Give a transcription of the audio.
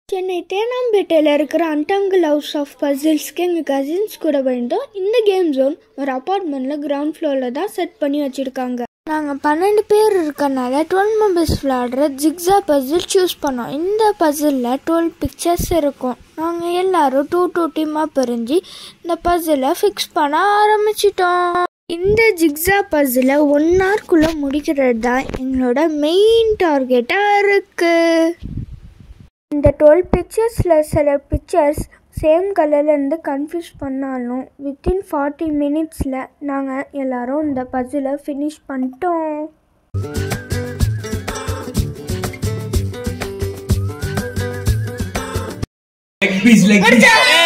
சென்னை தேனாம்பேட்டையில் இருக்கிற அன்டாங்கிள் house of பசில்ஸ்க்கு எங்கள் cousins கூட போயிருந்தோம் இந்த கேம் ஜோன் ஒரு அப்பார்ட்மெண்ட்டில் கிரவுண்ட் ஃப்ளோரில் தான் செட் பண்ணி வச்சுருக்காங்க நாங்கள் பன்னெண்டு பேர் இருக்கனால டுவெல் மெம்பர்ஸ் விளாடுற ஜிக்ஸா பசில் சூஸ் பண்ணோம் இந்த பசிலில் டுவெல் பிக்சர்ஸ் இருக்கும் நாங்கள் எல்லாரும் டூ டூ டீமாக பிரிஞ்சு இந்த பசிலை ஃபிக்ஸ் பண்ண ஆரம்பிச்சிட்டோம் இந்த ஜிக்ஸா பசிலை ஒன் ஹவர்க்குள்ளே முடிக்கிறது தான் எங்களோட மெயின் டார்கெட்டாக இருக்குது இந்த டுவெல் பிக்சர்ஸில் சில பிக்சர்ஸ் சேம் கலர்லேருந்து கன்ஃபியூஸ் பண்ணாலும் வித்தின் ஃபார்ட்டி மினிட்ஸில் நாங்கள் எல்லாரும் இந்த பஸ்ஸில் ஃபினிஷ் பண்ணிட்டோம் Leg piece, leg piece.